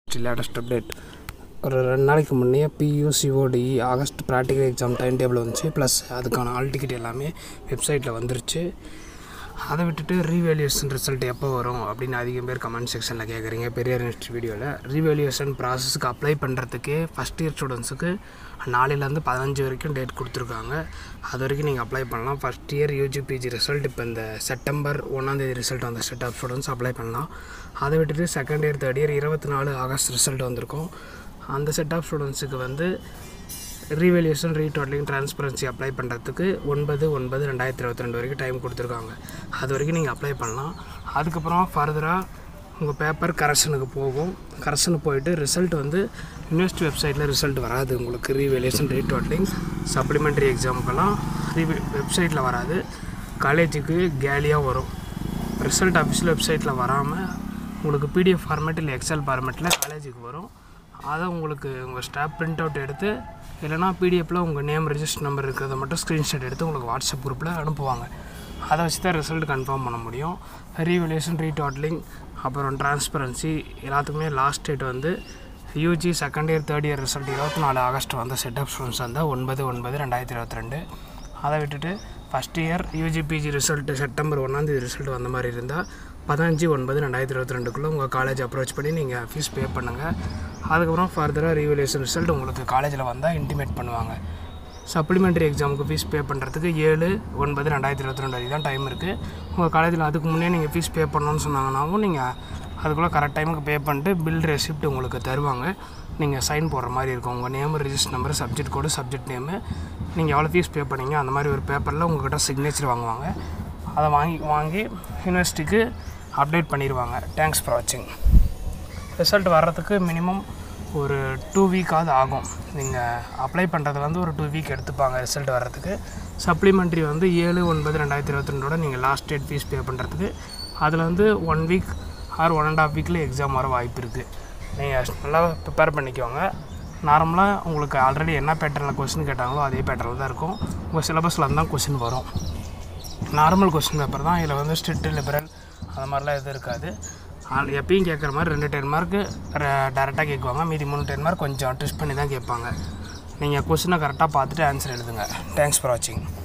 latest update ஒரு ரெண்டு நாளைக்கு முன்னே பியூசிஓடி August practical exam time table வந்துச்சு ப்ளஸ் அதுக்கான ஆல் டிக்கெட் எல்லாமே வெப்சைட்டில் வந்துருச்சு அதை விட்டுட்டு ரீவேல்யூஷன் ரிசல்ட் எப்போ வரும் அப்படின்னு அதிகம் பேர் கமெண்ட் செக்ஷனில் கேட்குறீங்க பெரிய நெக்ஸ்ட் வீடியோவில் ரீவேல்யூஷன் ப்ராசஸ்க்கு அப்ளை பண்ணுறதுக்கு ஃபஸ்ட் இயர் ஸ்டூடெண்ட்ஸுக்கு நாளையிலேருந்து பதினஞ்சு வரைக்கும் டேட் கொடுத்துருக்காங்க அது வரைக்கும் நீங்கள் அப்ளை பண்ணலாம் ஃபஸ்ட் இயர் யூஜிபிஜி ரிசல்ட் இப்போ இந்த செப்டம்பர் ஒன்றாந்தேதி ரிசல்ட் வந்த செட் ஆஃப் ஸ்டூடெண்ட்ஸ் அப்ளை பண்ணலாம் அதை விட்டுட்டு செகண்ட் இயர் தேர்ட் இயர் இருபத்தி நாலு ஆகஸ்ட் ரிசல்ட் வந்திருக்கும் அந்த செட் ஆஃப் ஸ்டூடெண்ட்ஸுக்கு வந்து ரீவேல்யூஷன் ரீடோட்டலிங் டிரான்ஸ்பரன்சி அப்ளை பண்ணுறதுக்கு ஒன்பது ஒன்பது ரெண்டாயிரத்தி இருபத்தி ரெண்டு வரைக்கும் டைம் கொடுத்துருக்காங்க அது வரைக்கும் நீங்கள் அப்ளை பண்ணலாம் அதுக்கப்புறம் ஃபர்தராக உங்கள் பேப்பர் கரெக்ஷனுக்கு போகும் கரெக்ஷனுக்கு போயிட்டு ரிசல்ட் வந்து யூனிவர்சிட்டி வெப்சைட்டில் ரிசல்ட் வராது உங்களுக்கு ரீவேல்யூஷன் ரீடோட்டலிங் சப்ளிமெண்ட்ரி எக்ஸாமுக்கெல்லாம் ரீ வெப்சைட்டில் வராது காலேஜுக்கு கேலியாக வரும் ரிசல்ட் அஃபிஷியல் வெப்சைட்டில் வராமல் உங்களுக்கு பிடிஎஃப் ஃபார்மேட் இல்லை எக்ஸல் ஃபார்மேட்டில் காலேஜுக்கு வரும் அதை உங்களுக்கு உங்கள் ஸ்டாப் பிரிண்ட் அவுட் எடுத்து இல்லைனா பிடிஎஃப்பில் உங்கள் நேம் ரெஜிஸ்டர் நம்பர் இருக்கிறத மட்டும் ஸ்க்ரீன்ஷாட் எடுத்து உங்களுக்கு வாட்ஸ்அப் குரூப்பில் அனுப்புவாங்க அதை வச்சு தான் ரிசல்ட் கன்ஃபார்ம் பண்ண முடியும் ரீவல்யூஷன் ரீடாட்லிங் அப்புறம் டிரான்ஸ்பரன்சி எல்லாத்துக்குமே லாஸ்ட் டேட் வந்து UG second year third year result இருபத்தி நாலு ஆகஸ்ட் வந்த செட் ஆஃப் ஸ்டூடெண்ட்ஸ் வந்தால் ஒன்பது ஒன்பது ரெண்டாயிரத்தி இருபத்தி ரெண்டு அதை விட்டுட்டு first year UG PG result September ஒன்றாந்தேதி ரிசல்ட் வந்த மாதிரி இருந்தால் பதினஞ்சு ஒன்பது ரெண்டாயிரத்தி இருபத்தி ரெண்டுக்குள்ளே உங்கள் காலேஜ் அப்ரோச் பண்ணி நீங்கள் ஃபீஸ் பே பண்ணுங்கள் அதுக்கப்புறம் ஃபர்தராக ரீவல்யூஷன் ரிசல்ட் உங்களுக்கு காலேஜில் வந்தால் இன்டிமேட் பண்ணுவாங்க சப்ளிமெண்ட்ரி எக்ஸாமுக்கு ஃபீஸ் பே பண்ணுறதுக்கு ஏழு ஒன்பது ரெண்டாயிரத்தி இருபத்தி ரெண்டு வரைக்கும் தான் டைம் இருக்குது உங்கள் காலேஜில் அதுக்கு முன்னே நீங்கள் ஃபீஸ் பே பண்ணணும்னு சொன்னாங்கன்னாவும் நீங்கள் அதுக்குள்ளே கரெக்ட் டைமுக்கு பே பண்ணிட்டு பில் ரெசிப்ட் உங்களுக்கு தருவாங்க நீங்கள் சைன் போடுற மாதிரி இருக்கும் உங்கள் name register number subject code subject name நீங்கள் எவ்வளோ ஃபீஸ் பே பண்ணீங்க அந்த மாதிரி ஒரு பேப்பரில் உங்கள்கிட்ட சிக்னேச்சர் வாங்குவாங்க அதை வாங்கி வாங்கி யூனிவர்சிட்டிக்கு அப்டேட் பண்ணிடுவாங்க தேங்க்ஸ் ஃபார் வாட்சிங் ரிசல்ட் வர்றதுக்கு மினிமம் ஒரு டூ வீக்காவது ஆகும் நீங்கள் அப்ளை பண்ணுறது வந்து ஒரு டூ வீக் எடுத்துப்பாங்க ரிசல்ட் வர்றதுக்கு சப்ளிமெண்ட்ரி வந்து ஏழு ஒன்பது ரெண்டாயிரத்தி இருபத்தி ரெண்டோட நீங்கள் லாஸ்ட் டேட் ஃபீஸ் பே பண்ணுறதுக்கு அதில் வந்து one week or one and half வீக்கில் எக்ஸாம் வர வாய்ப்பு இருக்குது நீங்கள் நல்லா ப்ரிப்பேர் பண்ணிக்கோங்க நார்மலாக உங்களுக்கு ஆல்ரெடி என்ன பேட்டர்னில் கொஸ்டின் கேட்டாங்களோ அதே பேட்டர்னில் தான் இருக்கும் உங்கள் சிலபஸில் தான் கொஸ்டின் வரும் நார்மல் கொஸ்டின் பேப்பர் தான் இதில் வந்து ஸ்ட்ரிக்ட் லிபரல் அந்த மாதிரிலாம் எதுவும் இருக்காது ஆல் எப்பயும் கேட்குற மாதிரி ரெண்டு டென் மார்க்கு டேரெக்டாக கேட்குவாங்க மீதி மூணு டென் மார்க் கொஞ்சம் ட்விஸ்ட் பண்ணி தான் கேட்பாங்க நீங்கள் கொஸ்டினை கரெக்டாக பார்த்துட்டு ஆன்சர் எழுதுங்க தேங்க்ஸ் ஃபார் வாட்சிங்